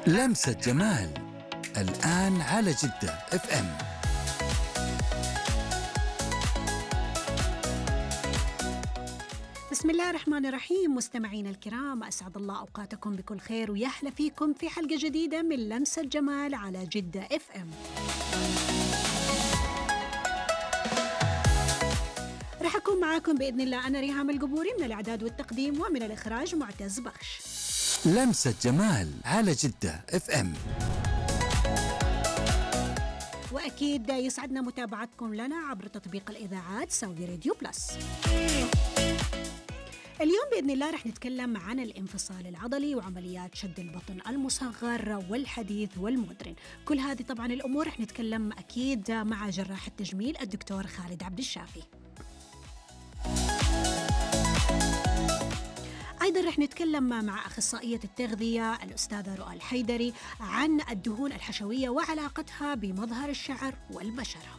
لمسة جمال الآن على جدة اف ام بسم الله الرحمن الرحيم مستمعينا الكرام أسعد الله أوقاتكم بكل خير ويحلى فيكم في حلقة جديدة من لمسة جمال على جدة اف ام رح أكون معاكم بإذن الله أنا ريهام القبوري من الإعداد والتقديم ومن الإخراج معتز بخش لمسة جمال على جدة اف ام وأكيد يسعدنا متابعتكم لنا عبر تطبيق الإذاعات سعودي راديو بلس اليوم بإذن الله رح نتكلم عن الانفصال العضلي وعمليات شد البطن المصغر والحديث والمودرن كل هذه طبعا الأمور رح نتكلم أكيد مع جراح التجميل الدكتور خالد عبد الشافي ايضا رح نتكلم مع اخصائيه التغذيه الاستاذه رؤى الحيدري عن الدهون الحشويه وعلاقتها بمظهر الشعر والبشره.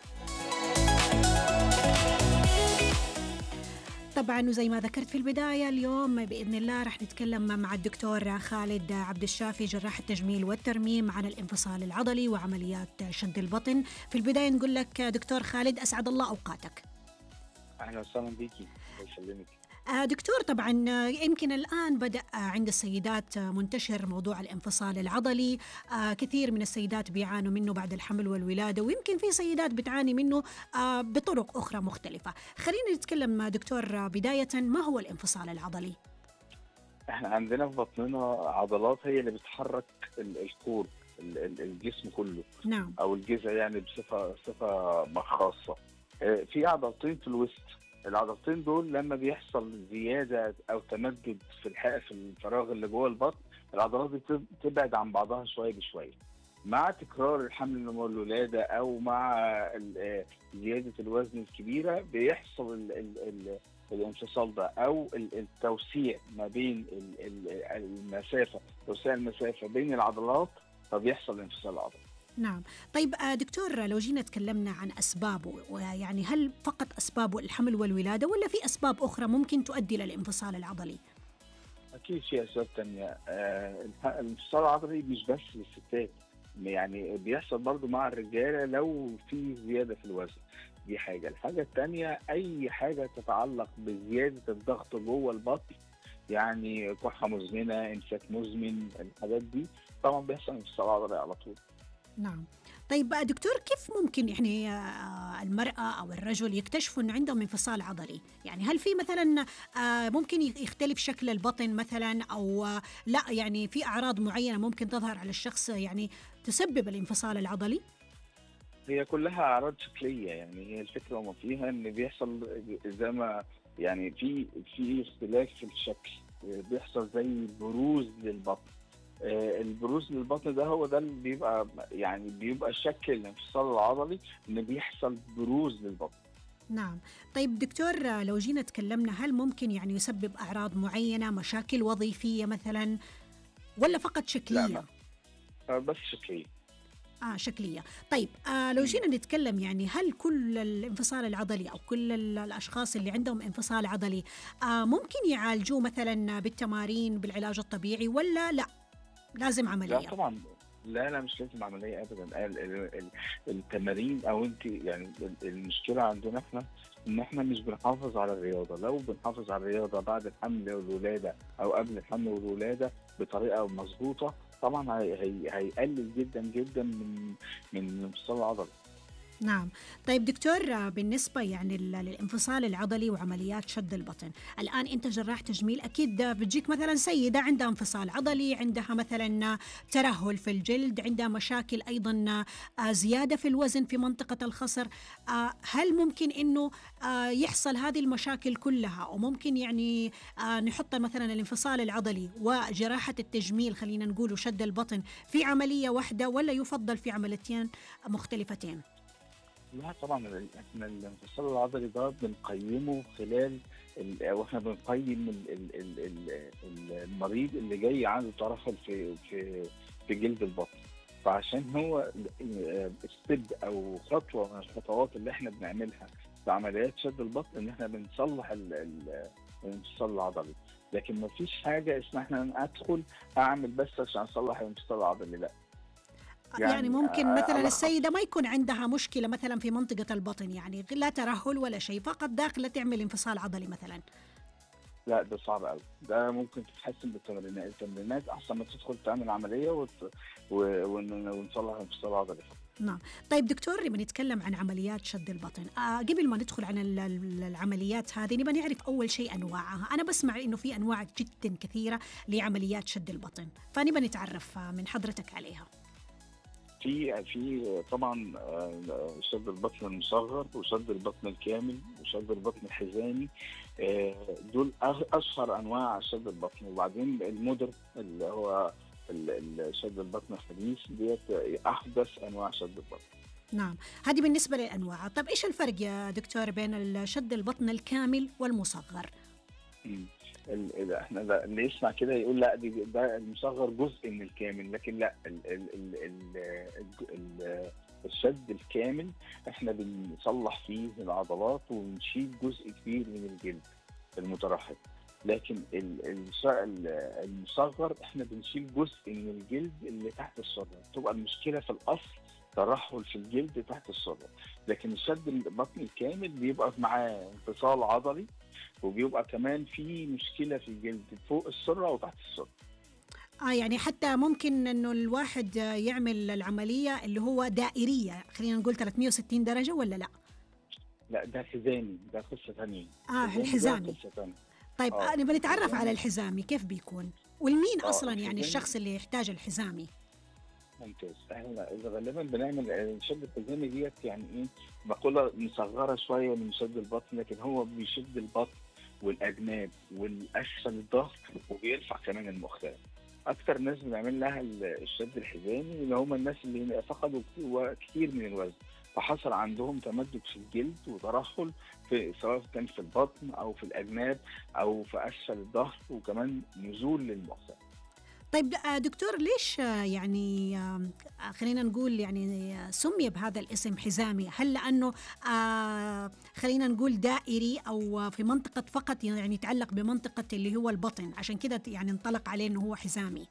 طبعا وزي ما ذكرت في البدايه اليوم باذن الله رح نتكلم مع الدكتور خالد عبد الشافي جراح التجميل والترميم عن الانفصال العضلي وعمليات شد البطن. في البدايه نقول لك دكتور خالد اسعد الله اوقاتك. اهلا وسهلا بيكي الله يسلمك آه، دكتور طبعا آه، يمكن الآن بدأ آه، عند السيدات آه، منتشر موضوع الانفصال العضلي آه، كثير من السيدات بيعانوا منه بعد الحمل والولادة ويمكن في سيدات بتعاني منه آه، بطرق أخرى مختلفة خلينا نتكلم مع دكتور آه، بداية ما هو الانفصال العضلي؟ احنا عندنا في بطننا عضلات هي اللي بتحرك ال- الكور ال- ال- الجسم كله نعم او الجذع يعني بصفه صفه خاصه آه، في عضلتين في الوسط العضلتين دول لما بيحصل زياده او تمدد في الحق في الفراغ اللي جوه البطن العضلات دي بتب- تبعد عن بعضها شويه بشويه مع تكرار الحمل والولاده او مع ال- آه، زياده الوزن الكبيره بيحصل ال ال ال الانفصال ده او ال- التوسيع ما بين ال- ال- المسافه توسيع المسافه بين العضلات فبيحصل انفصال عضلي نعم طيب آه، دكتور لو جينا تكلمنا عن أسبابه ويعني هل فقط أسبابه الحمل والولادة ولا في أسباب أخرى ممكن تؤدي للانفصال العضلي؟ اكيد في اسباب تانية آه الح- الانفصال العضلي مش بس للستات يعني بيحصل برضو مع الرجاله لو في زياده في الوزن دي حاجه الحاجه التانية اي حاجه تتعلق بزياده الضغط جوه البطن يعني كحه مزمنه امساك مزمن الحاجات دي طبعا بيحصل انفصال عضلي على طول نعم طيب آه، دكتور كيف ممكن يعني آه، المرأة أو الرجل يكتشفوا أن عندهم انفصال عضلي يعني هل في مثلا آه، ممكن يختلف شكل البطن مثلا أو آه، لا يعني في أعراض معينة ممكن تظهر على الشخص يعني تسبب الانفصال العضلي هي كلها اعراض شكليه يعني هي الفكره وما فيها ان بيحصل زي ما يعني في في اختلاف في الشكل بيحصل زي بروز للبطن آه، البروز للبطن ده هو ده اللي بيبقى يعني بيبقى شكل الانفصال العضلي ان بيحصل بروز للبطن نعم طيب دكتور آه، لو جينا تكلمنا هل ممكن يعني يسبب أعراض معينة مشاكل وظيفية مثلا ولا فقط شكلية؟ لا، آه، بس شكليه آه شكلية طيب آه لو جينا نتكلم يعني هل كل الانفصال العضلي أو كل ال- الأشخاص اللي عندهم انفصال عضلي آه ممكن يعالجوه مثلا بالتمارين بالعلاج الطبيعي ولا لا لازم لا عملية طبعا لا لا مش لازم عمليه ابدا ال- ال- ال- التمارين او انت يعني ال- المشكله عندنا احنا ان احنا مش بنحافظ على الرياضه لو بنحافظ على الرياضه بعد الحمل والولاده او قبل الحمل والولاده بطريقه مظبوطه طبعا هي هي هيقلل جدا جدا من من الانفصال العضلي نعم طيب دكتور آه، بالنسبة يعني لل- للانفصال العضلي وعمليات شد البطن الآن أنت جراح تجميل أكيد آه، بتجيك مثلا سيدة عندها انفصال عضلي عندها مثلا آه، ترهل في الجلد عندها مشاكل أيضا آه، زيادة في الوزن في منطقة الخصر آه، هل ممكن أنه آه، يحصل هذه المشاكل كلها وممكن يعني آه، نحط مثلا الانفصال العضلي وجراحة التجميل خلينا نقول وشد البطن في عملية واحدة ولا يفضل في عمليتين مختلفتين لا طبعا ال- احنا الانفصال العضلي ده بنقيمه خلال ال- او احنا بنقيم ال- ال- ال- ال- ال- المريض اللي جاي عنده ترهل في في في جلد البطن فعشان هو ستيب او خطوه من الخطوات اللي احنا بنعملها في عمليات شد البطن ان احنا بنصلح ال- ال- الانفصال العضلي لكن ما فيش حاجه اسمها احنا ادخل اعمل بس عشان اصلح الانفصال العضلي لا يعني, يعني ممكن آه، مثلا ألخص. السيدة ما يكون عندها مشكلة مثلا في منطقة البطن يعني لا ترهل ولا شيء فقط داخلة تعمل انفصال عضلي مثلا لا ده صعب قوي ده ممكن تتحسن بالتمرينات التمرينات احسن ما تدخل تعمل عمليه وت... و... ون- ونصلح انفصال عضلي نعم طيب دكتور لما نتكلم عن عمليات شد البطن آه قبل ما ندخل عن ال- ال- العمليات هذه نبغى نعرف أول شيء أنواعها أنا بسمع إنه في أنواع جدا كثيرة لعمليات شد البطن فنبغى نتعرف آه، من حضرتك عليها في في طبعا آه، شد البطن المصغر وشد البطن الكامل وشد البطن الحزامي آه، دول أغ- اشهر انواع شد البطن وبعدين المودر اللي هو ال- ال- شد البطن الحديث ديت احدث انواع شد البطن نعم هذه بالنسبة للأنواع طيب إيش الفرق يا دكتور بين ال- شد البطن الكامل والمصغر مم. ال- ال- احنا ده اللي يسمع كده يقول لا دي ده المصغر جزء من الكامل لكن لا ال ال ال ال ال ال الشد الكامل احنا بنصلح فيه العضلات ونشيل جزء كبير من الجلد المترهل لكن ال- الش- ال- المصغر احنا بنشيل جزء من الجلد اللي تحت السره تبقى المشكله في الاصل ترهل في الجلد تحت السره لكن الشد البطن الكامل بيبقى معاه انفصال عضلي وبيبقى كمان في مشكله في الجلد فوق السره وتحت السره آه يعني حتى ممكن انه الواحد آه، يعمل العمليه اللي هو دائريه خلينا نقول 360 درجه ولا لا؟ لا ده حزامي ده قصه ثانيه اه ده الحزامي قصه ثانيه طيب آه، آه نبغى نتعرف الحزامي. على الحزامي كيف بيكون؟ والمين آه، اصلا يعني الحزامي. الشخص اللي يحتاج الحزامي؟ ممتاز احنا إذا غالبا بنعمل الشد الحزامي ديت يعني ايه بقولها مصغره شويه من شد البطن لكن هو بيشد البطن والاجناب والاسفل الظهر وبيرفع كمان المخ اكتر ناس بنعمل لها الشد الحزامي اللي هم الناس اللي فقدوا كتير- كتير من الوزن فحصل عندهم تمدد في الجلد وترهل في سواء كان في البطن او في الاجناب او في اسفل الظهر وكمان نزول للمخ طيب آه، دكتور ليش آه، يعني آه، خلينا نقول يعني آه، سمي بهذا الاسم حزامي هل لانه آه، خلينا نقول دائري او آه، في منطقه فقط يعني يتعلق بمنطقه اللي هو البطن عشان كده يعني انطلق عليه انه هو حزامي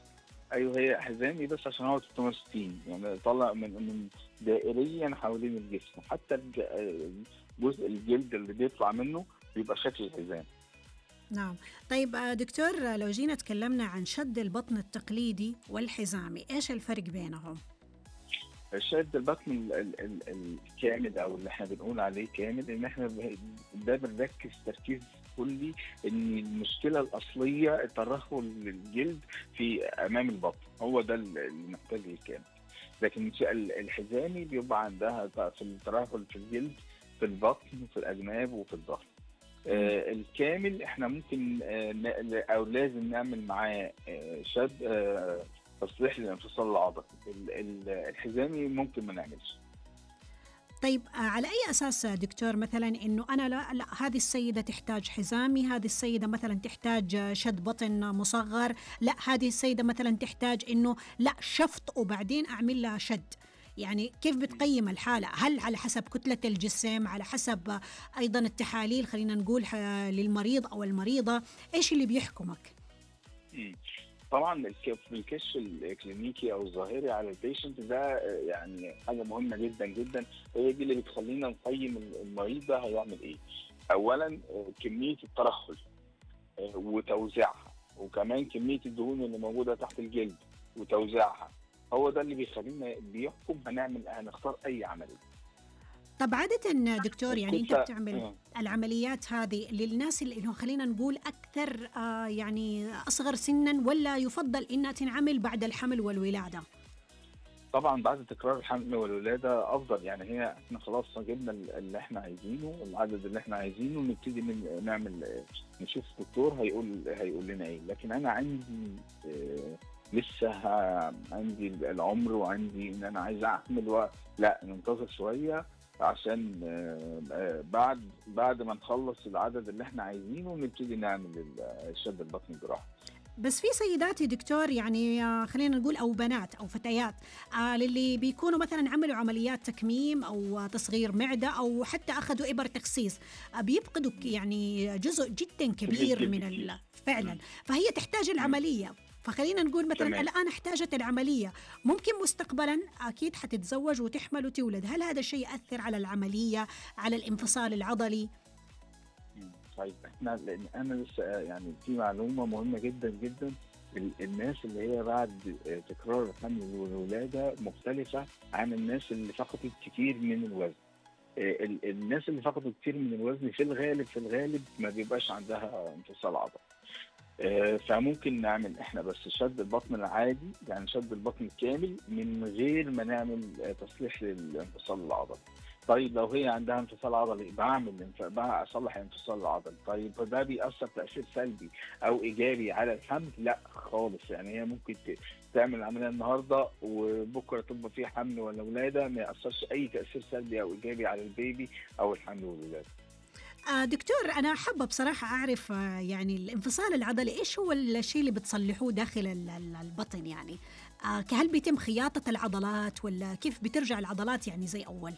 ايوه هي حزامي بس عشان هو 360 يعني طالع من من دائريا حوالين الجسم حتى الج- جزء الجلد اللي بيطلع منه بيبقى شكل الحزام نعم طيب آه، دكتور آه، لو جينا تكلمنا عن شد البطن التقليدي والحزامي ايش الفرق بينهم شد البطن ال- ال- ال- الكامل او اللي احنا بنقول عليه كامل ان احنا ب- ده بنركز تركيز كلي ان المشكله الاصليه الترهل للجلد في امام البطن هو ده ال- اللي محتاج الكامل لكن الش- ال- الحزامي بيبقى عندها ت- في الترهل في الجلد في البطن وفي الاجناب وفي الظهر آه الكامل احنا ممكن آه ن- او لازم نعمل معاه آه شد آه تصليح للانفصال العضلي ال- ال- الحزامي ممكن ما نعملش طيب آه، على اي اساس آه، دكتور مثلا انه انا لا, لا هذه السيده تحتاج حزامي هذه السيده مثلا تحتاج آه، شد بطن مصغر لا هذه السيده مثلا تحتاج انه لا شفط وبعدين اعمل لها شد يعني كيف بتقيم الحالة؟ هل على حسب كتلة الجسم على حسب آه، أيضا التحاليل خلينا نقول آه، للمريض أو المريضة إيش اللي بيحكمك؟ مم. طبعا الك- في الكشف الكلينيكي او الظاهري على البيشنت ده آه، يعني حاجه مهمه جدا جدا هي دي اللي بتخلينا نقيم المريض ده هيعمل ايه. اولا آه، كميه الترهل آه، وتوزيعها وكمان كميه الدهون اللي موجوده تحت الجلد وتوزيعها هو ده اللي بيخلينا بيحكم هنعمل هنختار اي عمليه. طب عادة دكتور يعني أنت الكتلة- بتعمل آه. العمليات هذه للناس اللي إنه خلينا نقول أكثر آه يعني أصغر سنا ولا يفضل إنها تنعمل بعد الحمل والولادة؟ طبعا بعد تكرار الحمل والولاده افضل يعني هي احنا خلاص جبنا اللي احنا عايزينه العدد اللي احنا عايزينه نبتدي من نعمل نشوف الدكتور هيقول هيقول لنا ايه لكن انا عندي آه، لسه ه- عندي العمر وعندي ان انا عايز اعمل و... لا ننتظر شويه عشان آه، آه، بعد بعد ما نخلص العدد اللي احنا عايزينه نبتدي نعمل ال- الشد البطني الجراحي بس في سيدات يا دكتور يعني آه، خلينا نقول او بنات او فتيات آه للي بيكونوا مثلا عملوا عمليات تكميم او آه، تصغير معده او حتى اخذوا ابر تخسيس آه بيفقدوا ك- يعني جزء جدا كبير جلد من كتير. ال... فعلا فهي تحتاج العمليه فخلينا نقول مثلا تمام. الان احتاجت العمليه ممكن مستقبلا اكيد حتتزوج وتحمل وتولد هل هذا الشيء ياثر على العمليه على الانفصال العضلي مم. طيب احنا لان انا لسه يعني في معلومه مهمه جدا جدا ال- الناس اللي هي بعد آه، تكرار الحمل والولاده مختلفه عن الناس اللي فقدت كتير من الوزن. آه، ال- الناس اللي فقدوا كتير من الوزن في الغالب في الغالب ما بيبقاش عندها انفصال عضلي. آه، فممكن نعمل احنا بس شد البطن العادي يعني شد البطن الكامل من غير ما نعمل آه، تصليح للانفصال العضلي. طيب لو هي عندها انفصال عضلي بعمل انف- بقى اصلح الانفصال العضلي طيب ده بيأثر تأثير سلبي او ايجابي على الحمل لا خالص يعني هي ممكن ت- تعمل العمليه النهارده وبكره تبقى في حمل ولا ولاده ما يأثرش اي تأثير سلبي او ايجابي على البيبي او الحمل والولاده آه دكتور أنا حابة بصراحة أعرف آه يعني الانفصال العضلي إيش هو الشيء اللي بتصلحوه داخل ال- ال- البطن يعني آه هل بيتم خياطة العضلات ولا كيف بترجع العضلات يعني زي أول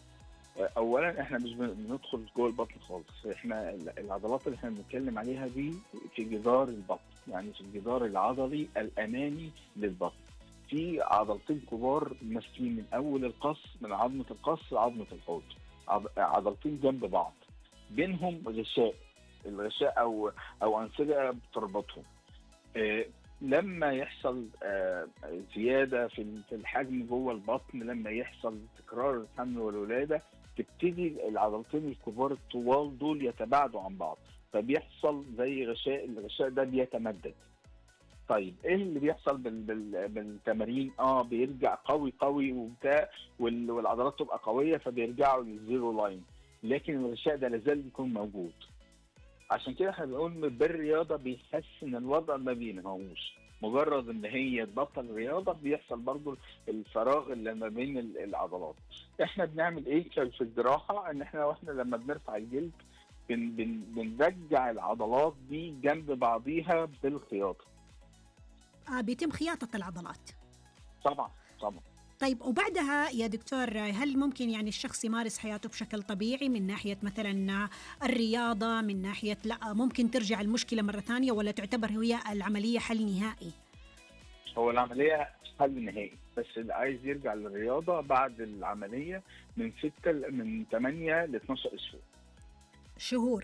اولا احنا مش بن- بندخل جوه البطن خالص احنا ال- العضلات اللي احنا بنتكلم عليها دي في جدار البطن يعني في الجدار العضلي الامامي للبطن في عضلتين كبار ماسكين من اول القص من عظمه القص لعظمه الحوض عض- عضلتين جنب بعض بينهم غشاء الغشاء او او انسجه بتربطهم آه، لما يحصل آه، زياده في ال- في الحجم جوه البطن لما يحصل تكرار الحمل والولاده تبتدي العضلتين الكبار الطوال دول يتباعدوا عن بعض فبيحصل زي غشاء الغشاء ده بيتمدد طيب ايه اللي بيحصل بال بال بالتمارين اه بيرجع قوي قوي وبتاع وال- والعضلات تبقى قويه فبيرجعوا للزيرو لاين لكن الغشاء ده لازال بيكون موجود عشان كده احنا بنقول بالرياضه بيحسن الوضع ما بينهوش مجرد ان هي تبطل الرياضه بيحصل برضو الفراغ اللي ما بين ال- العضلات احنا بنعمل ايه في في الجراحه ان احنا واحنا لما بنرفع الجلد بن بن بنرجع العضلات دي جنب بعضيها بالخياطه آه بيتم خياطة العضلات طبعا طبعا طيب وبعدها يا دكتور هل ممكن يعني الشخص يمارس حياته بشكل طبيعي من ناحية مثلا الرياضة من ناحية لا ممكن ترجع المشكلة مرة ثانية ولا تعتبر هي العملية حل نهائي هو العمليه حل نهائي بس اللي عايز يرجع للرياضه بعد العمليه من 6 من 8 ل 12 اسبوع شهور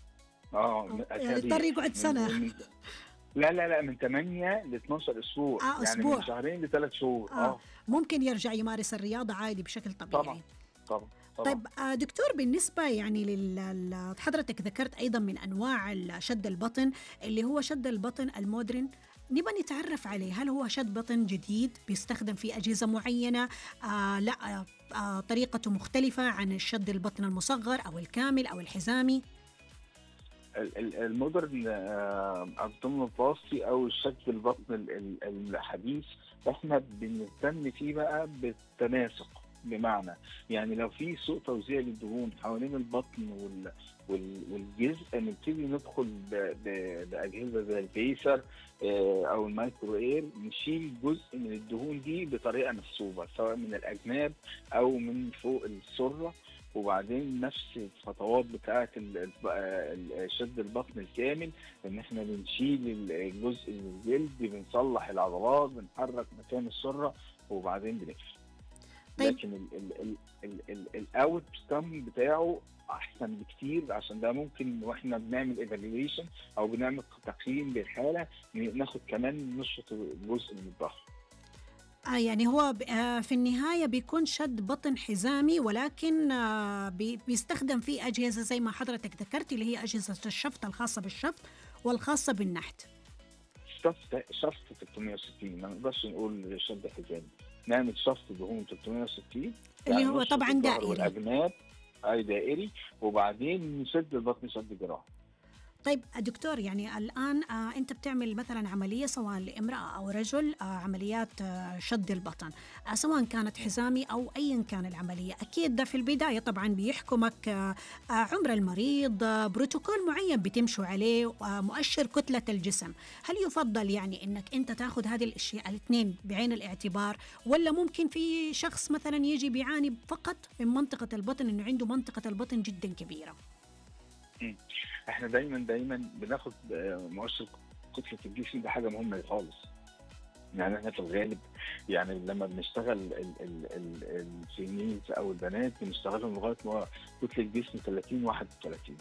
اه يعني أسابيع. يضطر يقعد من- سنة. من- لا لا لا من 8 ل 12 اسبوع آه، يعني أسبوع. من شهرين لثلاث شهور آه. اه, ممكن يرجع يمارس الرياضة عادي بشكل طبيعي طبعا طبعا طبعا طيب آه، دكتور بالنسبة يعني لل... ل- حضرتك ذكرت أيضا من أنواع ال- شد البطن اللي هو شد البطن المودرن نبغى نتعرف عليه هل هو شد بطن جديد بيستخدم في أجهزة معينة آه لا آه آه طريقته مختلفة عن الشد البطن المصغر أو الكامل أو الحزامي ال- ال- المودرن ابدومينال باستي او شد البطن ال- ال- الحديث احنا بنهتم فيه بقى بالتناسق بمعنى يعني لو في سوء توزيع للدهون حوالين البطن وال وال- والجزء نبتدي ندخل ب- ب- باجهزه زي البيسر آه، او المايكرو اير نشيل جزء من الدهون دي بطريقه محسوبه سواء من الاجناب او من فوق السره وبعدين نفس الخطوات بتاعه ال- ال- ال- شد البطن الكامل ان احنا بنشيل الجزء من الجلد بنصلح العضلات بنحرك مكان السره وبعدين بنقفل طيب. لكن الاوت كم بتاعه احسن بكتير عشان ده ممكن واحنا بنعمل ايفالويشن او بنعمل تقييم بالحاله ناخد كمان نشط جزء من الظهر آه يعني هو ب- آه في النهاية بيكون شد بطن حزامي ولكن آه بي- بيستخدم فيه أجهزة زي ما حضرتك ذكرت اللي هي أجهزة الشفط الخاصة بالشفط والخاصة بالنحت شفط شفط 360 ما نقدرش نقول شد حزام نعمل شفط دهون 360 اللي هو نشط طبعاً الظهر دائري. والاجناب اي دائري وبعدين نشد البطن شد جراحي طيب دكتور يعني الآن آه أنت بتعمل مثلا عملية سواء لامرأة أو رجل آه عمليات آه شد البطن آه سواء كانت حزامي أو أيا كان العملية أكيد ده في البداية طبعا بيحكمك آه آه عمر المريض آه بروتوكول معين بتمشوا عليه آه مؤشر كتلة الجسم هل يفضل يعني أنك أنت تاخذ هذه الأشياء الاثنين بعين الاعتبار ولا ممكن في شخص مثلا يجي بيعاني فقط من منطقة البطن أنه عنده منطقة البطن جدا كبيرة احنا دايما دايما بناخد آه، مؤشر كتله الجسم ده حاجه مهمه خالص يعني احنا في الغالب يعني لما بنشتغل ال- ال- ال- الفيميلز او البنات بنشتغلهم لغايه ما كتله الجسم 30 31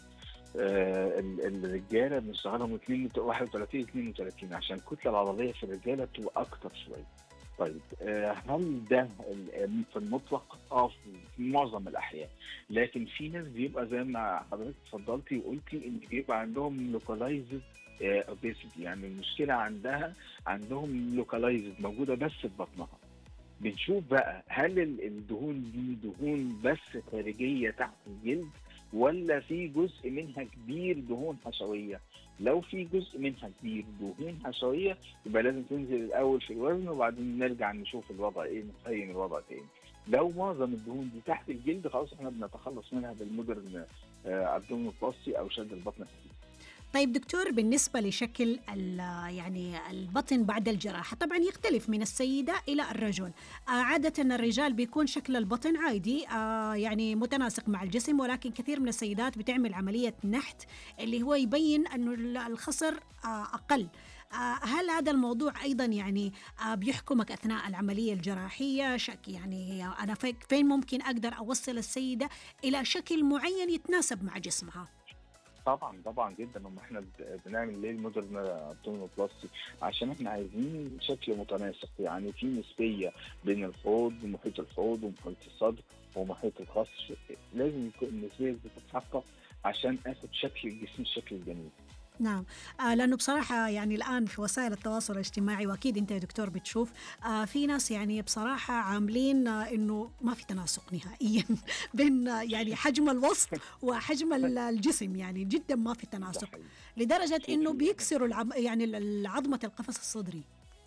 آه، ال- الرجاله بنشتغلهم 2 31 32 عشان الكتله العضليه في الرجاله بتبقى اكتر شويه. طيب آه، هل ده ال- في المطلق؟ اه في في معظم الاحيان لكن في ناس بيبقى زي ما حضرتك اتفضلتي وقلتي ان بيبقى عندهم لوكالايزد اوبيسيتي يعني المشكله عندها عندهم لوكالايزد موجوده بس في بطنها بنشوف بقى هل ال- الدهون دي دهون بس خارجيه تحت الجلد ولا في جزء منها كبير دهون حشويه لو في جزء منها كبير دهون حشويه يبقى لازم تنزل الاول في الوزن وبعدين نرجع نشوف الوضع ايه نقيم الوضع تاني لو معظم الدهون دي تحت الجلد خلاص احنا بنتخلص منها بالمودرن ابدومينوبلاستي او شد البطن الخفيف. طيب دكتور بالنسبة لشكل ال- يعني البطن بعد الجراحة طبعا يختلف من السيدة إلى الرجل آه، عادة الرجال بيكون شكل البطن عادي آه، يعني متناسق مع الجسم ولكن كثير من السيدات بتعمل عملية نحت اللي هو يبين أنه ال- الخصر آه، أقل آه، هل هذا الموضوع ايضا يعني آه، بيحكمك اثناء العمليه الجراحيه شك يعني انا في- فين ممكن اقدر اوصل السيده الى شكل معين يتناسب مع جسمها طبعا طبعا جدا هم احنا ب- بنعمل ليه المودرن ابدومينوبلاستي عشان احنا عايزين شكل متناسق يعني في نسبيه بين الحوض ومحيط الحوض ومحيط الصدر ومحيط الخصر لازم يكون النسبيه دي تتحقق عشان اخد شكل الجسم الشكل الجميل نعم آه لانه بصراحه يعني الان في وسائل التواصل الاجتماعي واكيد انت يا دكتور بتشوف آه في ناس يعني بصراحه عاملين آه انه ما في تناسق نهائيا بين آه يعني حجم الوسط وحجم ال- الجسم يعني جدا ما في ده تناسق حقيقي. لدرجه انه بيكسروا العم يعني ال- عظمه القفص الصدري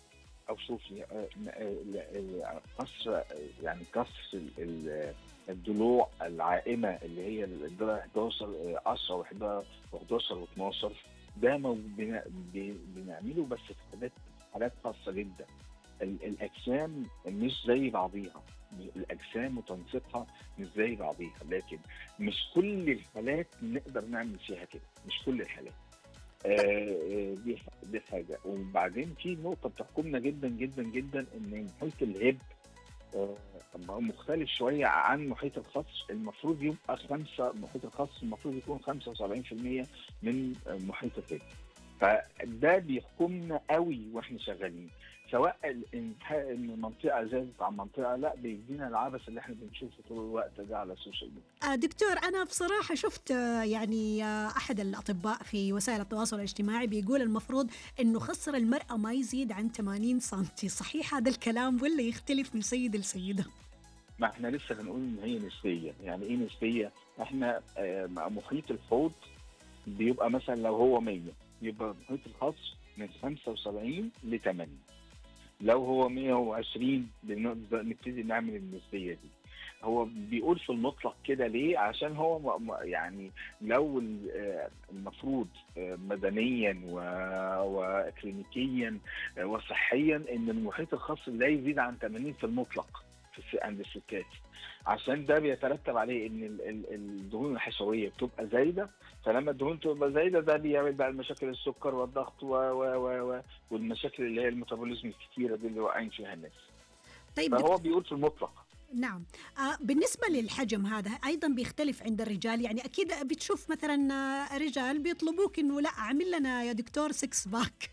او شوفي آه، آه، آه، قصر آه، يعني كسر ال- ال- الضلوع العائمه اللي هي الضلع 11 آه، 10 و11 و12 ده مو- بن- ب- بنعمله بس في حالات حالات خاصه جدا ال- الاجسام مش زي بعضيها الاجسام وتنسيقها مش زي بعضيها لكن مش كل الحالات نقدر نعمل فيها كده مش كل الحالات آه، آه، دي دي حاجه وبعدين في نقطه بتحكمنا جدا جدا جدا ان محيط الهب آه، مختلف شويه عن محيط الخصر المفروض يبقى خمسه محيط الخصر المفروض يكون 75% من آه، محيط الهب فده بيحكمنا قوي واحنا شغالين سواء الانتهاء ان المنطقه زادت عن منطقه لا بيدينا العبث اللي احنا بنشوفه طول الوقت ده على السوشيال ميديا آه، دكتور أنا بصراحة شفت آه، يعني آه، أحد الأطباء في وسائل التواصل الاجتماعي بيقول المفروض إنه خصر المرأة ما يزيد عن 80 سنتي صحيح هذا الكلام ولا يختلف من سيد لسيدة؟ ما احنا لسه بنقول ان هي نسبيه يعني ايه نسبيه احنا آه، مع محيط الحوض بيبقى مثلا لو هو 100 يبقى محيط الخصر من 75 ل 80 لو هو 120 بنبدأ نبتدي نعمل النسبيه دي هو بيقول في المطلق كده ليه عشان هو م- م- يعني لو ال- آه، المفروض آه، مدنيا و- وكلينيكيا آه، وصحيا ان المحيط الخاص لا يزيد عن 80 في المطلق في الس- عند الستات عشان ده بيترتب عليه ان ال- ال- الدهون الحشويه بتبقى زايده فلما الدهون تبقى زايده ده بيعمل بقى المشاكل السكر والضغط و و و و والمشاكل اللي هي الميتابوليزم الكتيره دي اللي واقعين فيها الناس طيب فهو بيقول في المطلق نعم آه بالنسبة للحجم هذا أيضا بيختلف عند الرجال يعني أكيد بتشوف مثلا آه، رجال بيطلبوك إنه لا اعمل لنا يا دكتور سكس باك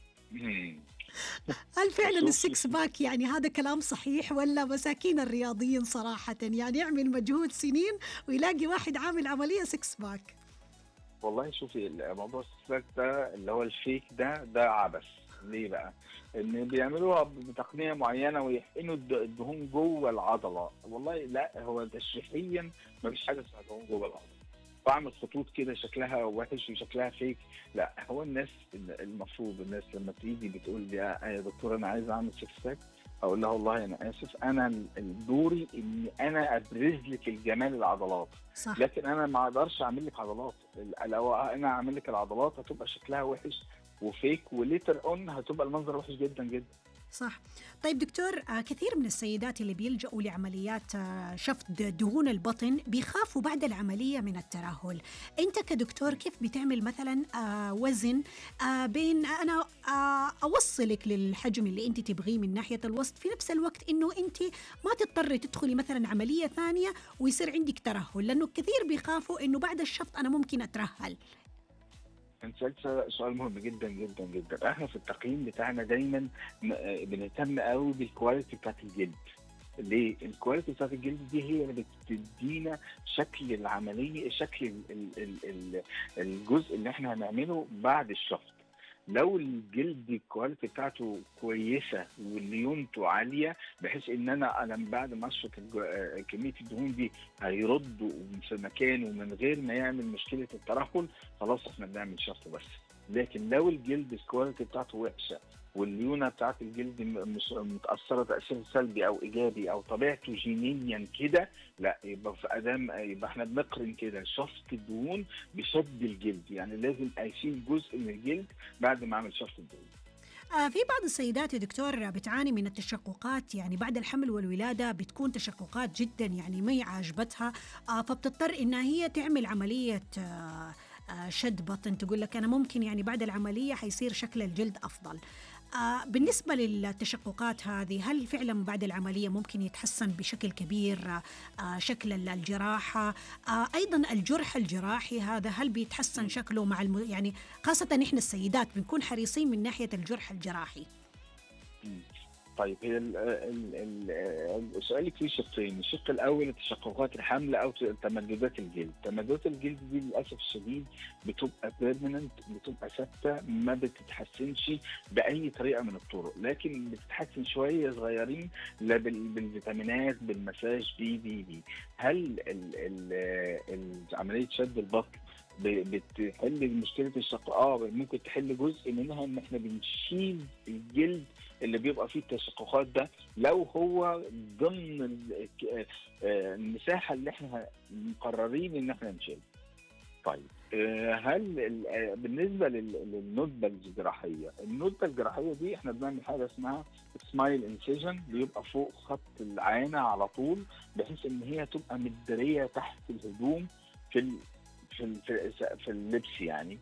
مم. هل فعلا شوفي. السكس باك يعني هذا كلام صحيح ولا مساكين الرياضيين صراحة يعني يعمل مجهود سنين ويلاقي واحد عامل عملية سكس باك والله شوفي الموضوع السلاك ده اللي هو الفيك ده ده عبث ليه بقى؟ ان بيعملوها بتقنيه معينه ويحقنوا الد- الدهون جوه العضله والله لا هو تشريحيا ما فيش حاجه اسمها دهون جوه العضله بعمل خطوط كده شكلها وحش وشكلها فيك لا هو الناس المفروض الناس لما تيجي بتقول لي يا يا دكتور انا عايز اعمل سكس باك اقول لها والله انا اسف انا ال- دوري اني انا ابرز لك الجمال العضلات صح لكن انا ما اقدرش اعمل لك عضلات لو انا اعمل لك العضلات هتبقى شكلها وحش وفيك وليتر اون هتبقى المنظر وحش جدا جدا صح طيب دكتور آه، كثير من السيدات اللي بيلجأوا لعمليات آه، شفط دهون البطن بيخافوا بعد العملية من الترهل أنت كدكتور كيف بتعمل مثلا آه، وزن بين أنا أوصلك للحجم اللي أنت تبغيه من ناحية الوسط في نفس الوقت أنه أنت ما تضطري تدخلي مثلا عملية ثانية ويصير عندك ترهل لأنه كثير بيخافوا أنه بعد الشفط أنا ممكن أترهل انت سألت سؤال مهم جدا جدا جدا احنا في التقييم بتاعنا دايما بنهتم قوي بالكواليتي بتاعت الجلد ليه؟ الكواليتي بتاعت الجلد دي هي اللي بتدينا شكل العمليه شكل ال ال ال الجزء اللي احنا هنعمله بعد الشفط لو الجلد الكواليتي بتاعته كويسه وليونته عاليه بحيث ان انا انا بعد ما اشفط كميه الدهون دي هيرد في مكانه من غير ما يعمل مشكله الترهل خلاص احنا بنعمل شفط بس لكن لو الجلد الكواليتي بتاعته وحشه والليونه بتاعت الجلد متاثره تاثير سلبي او ايجابي او طبيعته جينيا كده لا يبقى في ادام يبقى احنا بنقرن كده شفط الدهون بشد الجلد يعني لازم اشيل جزء من الجلد بعد ما اعمل شفط الدهون آه في بعض السيدات يا دكتور بتعاني من التشققات يعني بعد الحمل والولادة بتكون تشققات جدا يعني ما عاجبتها آه فبتضطر إنها هي تعمل عملية آه, آه، شد بطن تقول لك أنا ممكن يعني بعد العملية حيصير شكل الجلد أفضل آه بالنسبة للتشققات هذه هل فعلا بعد العملية ممكن يتحسن بشكل كبير آه شكل الجراحة آه أيضا الجرح الجراحي هذا هل بيتحسن شكله مع الم... يعني خاصة إحنا السيدات بنكون حريصين من ناحية الجرح الجراحي طيب هي السؤال فيه شقين، الشق الاول تشققات الحمل او تمددات الجلد، تمددات الجلد دي للاسف الشديد بتبقى بيرمننت بتبقى ثابته ما بتتحسنش باي طريقه من الطرق، لكن بتتحسن شويه صغيرين بالفيتامينات بالمساج بي بي بي. هل عمليه شد البطن بتحل مشكله الشق اه ممكن تحل جزء منها ان احنا بنشيل الجلد اللي بيبقى فيه التشققات ده لو هو ضمن آه، المساحه اللي احنا مقررين ان احنا نشيلها. طيب آه، هل آه، بالنسبه للندبه الجراحيه، الندبه الجراحيه دي احنا بنعمل حاجه اسمها سمايل انسيجن بيبقى فوق خط العانه على طول بحيث ان هي تبقى مدريه تحت الهدوم في في في اللبس يعني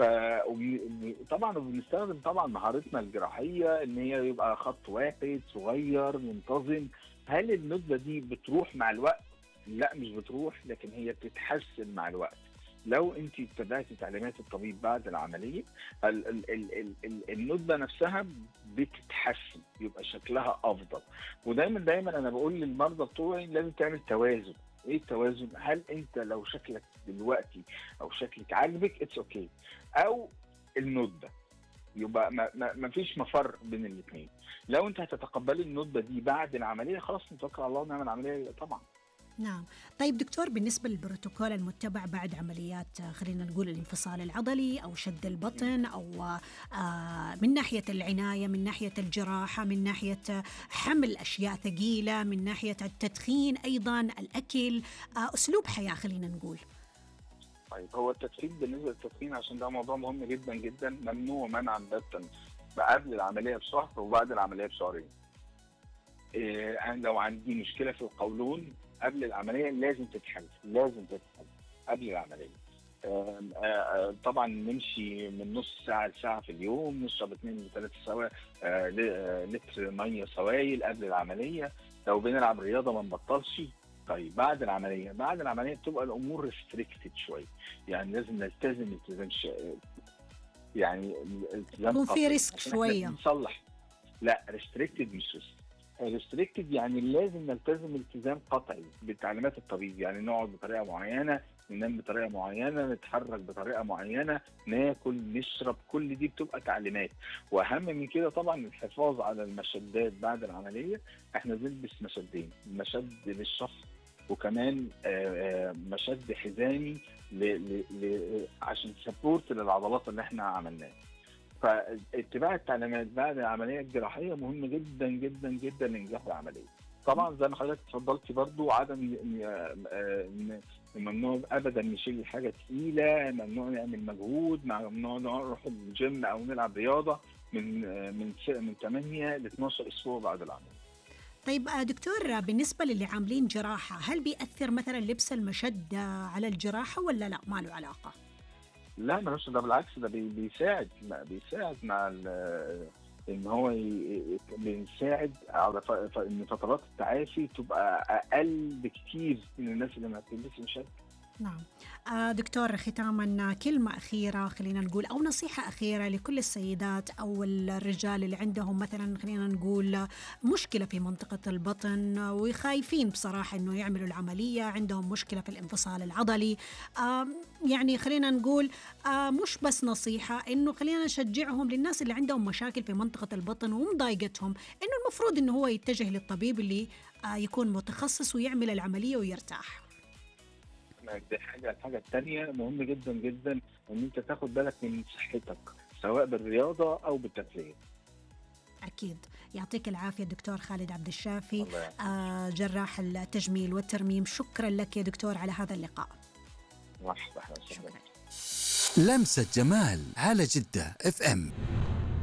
فطبعا بنستخدم طبعا مهارتنا الجراحيه ان هي يبقى خط واحد صغير منتظم هل الندبه دي بتروح مع الوقت؟ لا مش بتروح لكن هي بتتحسن مع الوقت لو انت اتبعتي تعليمات الطبيب بعد العمليه الندبه نفسها بتتحسن يبقى شكلها افضل ودايما دايما انا بقول للمرضى بتوعي لازم تعمل توازن ايه التوازن هل انت لو شكلك دلوقتي او شكلك عاجبك اتس اوكي okay. او الندبه يبقى ما, ما, ما فيش مفر بين الاثنين لو انت هتتقبلي الندبه دي بعد العمليه خلاص نتوكل على الله ونعمل عمليه طبعا نعم طيب دكتور بالنسبة للبروتوكول المتبع بعد عمليات خلينا نقول الانفصال العضلي أو شد البطن أو آه، من ناحية العناية من ناحية الجراحة من ناحية حمل أشياء ثقيلة من ناحية التدخين أيضا الأكل آه، أسلوب حياة خلينا نقول طيب هو التدخين بالنسبة للتدخين عشان ده موضوع مهم جدا جدا ممنوع منعا باتا قبل العملية بشهر وبعد العملية بشهرين إيه أنا لو عندي مشكلة في القولون قبل العمليه لازم تتحل لازم تتحل قبل العمليه طبعا نمشي من نص ساعه لساعه في اليوم نشرب 2 ل 3 سوا لتر ميه سوائل قبل العمليه لو بنلعب رياضه ما نبطلش طيب بعد العمليه بعد العمليه بتبقى الامور ريستريكتد شويه يعني لازم نلتزم التزام ش... يعني الالتزام في ريسك شويه نصلح لا ريستريكتد مش ريسك ريستريكتد يعني لازم نلتزم التزام قطعي بتعليمات الطبيب يعني نقعد بطريقه معينه ننام بطريقه معينه نتحرك بطريقه معينه ناكل نشرب كل دي بتبقى تعليمات واهم من كده طبعا الحفاظ على المشدات بعد العمليه احنا بنلبس مشدين مشد للشخص وكمان مشد حزامي عشان سبورت للعضلات اللي احنا عملناها فاتباع التعليمات بعد العمليه الجراحيه مهم جدا جدا جدا لانجاح العمليه. طبعا زي ما حضرتك اتفضلتي برضو عدم ممنوع ابدا نشيل حاجه تقيله، ممنوع نعمل مجهود، ممنوع نروح الجيم او نلعب رياضه، من آه، من س- من 8 ل 12 اسبوع بعد العمليه طيب آه، دكتور آه، بالنسبة للي عاملين جراحة هل بيأثر مثلا لبس المشد آه، على الجراحة ولا لا ما له علاقة؟ لا ملوش ده بالعكس ده بي- بيساعد ما- بيساعد مع ال- ان هو ي- بيساعد على ف- ف- ان فترات التعافي تبقى اقل بكتير من الناس اللي ما بتلبسش مشد نعم آه، دكتور ختاما كلمة أخيرة خلينا نقول أو نصيحة أخيرة لكل السيدات أو الرجال اللي عندهم مثلا خلينا نقول مشكلة في منطقة البطن وخايفين بصراحة أنه يعملوا العملية عندهم مشكلة في الانفصال العضلي آه، يعني خلينا نقول آه، مش بس نصيحة أنه خلينا نشجعهم للناس اللي عندهم مشاكل في منطقة البطن ومضايقتهم أنه المفروض أنه هو يتجه للطبيب اللي آه، يكون متخصص ويعمل العملية ويرتاح دي حاجه الحاجه الثانيه مهم جدا جدا ان انت تاخد بالك من صحتك سواء بالرياضه او بالتغذيه أكيد يعطيك العافية دكتور خالد عبد الشافي الله يعافيك. آه جراح التجميل والترميم شكرا لك يا دكتور على هذا اللقاء مرحبا أهلا وسهلا. شكرا لمسة جمال على جدة اف ام